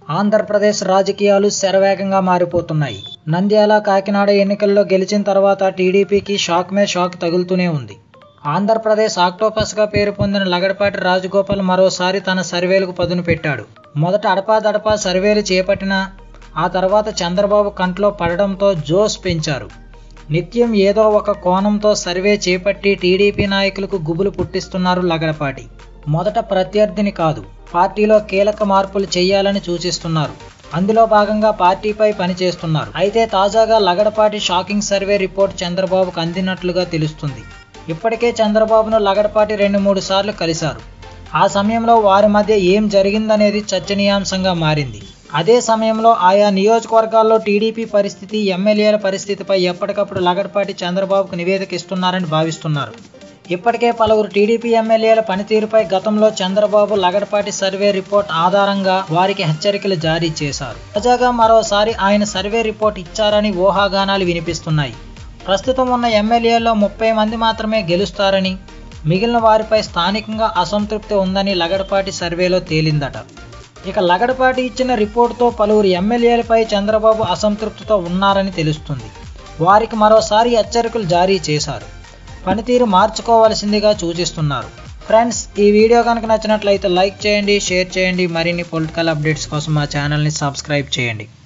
ఆంధ్రప్రదేశ్ రాజకీయాలు శరవేగంగా మారిపోతున్నాయి నంద్యాల కాకినాడ ఎన్నికల్లో గెలిచిన తర్వాత టీడీపీకి షాక్ మే షాక్ తగులుతూనే ఉంది ఆంధ్రప్రదేశ్ ఆక్టోపస్గా పేరు పొందిన లగడపాటి రాజగోపాల్ మరోసారి తన సర్వేలకు పదును పెట్టాడు మొదట అడపాదడపా సర్వేలు చేపట్టినా ఆ తర్వాత చంద్రబాబు కంట్లో పడడంతో జోస్ పెంచారు నిత్యం ఏదో ఒక కోణంతో సర్వే చేపట్టి టీడీపీ నాయకులకు గుబులు పుట్టిస్తున్నారు లగడపాటి మొదట ప్రత్యర్థిని కాదు పార్టీలో కీలక మార్పులు చేయాలని సూచిస్తున్నారు అందులో భాగంగా పార్టీపై పనిచేస్తున్నారు అయితే తాజాగా లగడపాటి షాకింగ్ సర్వే రిపోర్ట్ చంద్రబాబుకు అందినట్లుగా తెలుస్తుంది ఇప్పటికే చంద్రబాబును లగడపాటి రెండు మూడు సార్లు కలిశారు ఆ సమయంలో వారి మధ్య ఏం జరిగిందనేది చర్చనీయాంశంగా మారింది అదే సమయంలో ఆయా నియోజకవర్గాల్లో టీడీపీ పరిస్థితి ఎమ్మెల్యేల పరిస్థితిపై ఎప్పటికప్పుడు లగడపాటి చంద్రబాబుకు నివేదిక ఇస్తున్నారని భావిస్తున్నారు ఇప్పటికే పలువురు టీడీపీ ఎమ్మెల్యేల పనితీరుపై గతంలో చంద్రబాబు లగడపాటి సర్వే రిపోర్ట్ ఆధారంగా వారికి హెచ్చరికలు జారీ చేశారు తాజాగా మరోసారి ఆయన సర్వే రిపోర్ట్ ఇచ్చారని ఊహాగానాలు వినిపిస్తున్నాయి ప్రస్తుతం ఉన్న ఎమ్మెల్యేల్లో ముప్పై మంది మాత్రమే గెలుస్తారని మిగిలిన వారిపై స్థానికంగా అసంతృప్తి ఉందని లగడపాటి సర్వేలో తేలిందట ఇక లగడపాటి ఇచ్చిన రిపోర్టుతో పలువురు ఎమ్మెల్యేలపై చంద్రబాబు అసంతృప్తితో ఉన్నారని తెలుస్తుంది వారికి మరోసారి హెచ్చరికలు జారీ చేశారు పనితీరు మార్చుకోవాల్సిందిగా సూచిస్తున్నారు ఫ్రెండ్స్ ఈ వీడియో కనుక నచ్చినట్లయితే లైక్ చేయండి షేర్ చేయండి మరిన్ని పొలిటికల్ అప్డేట్స్ కోసం మా ఛానల్ని సబ్స్క్రైబ్ చేయండి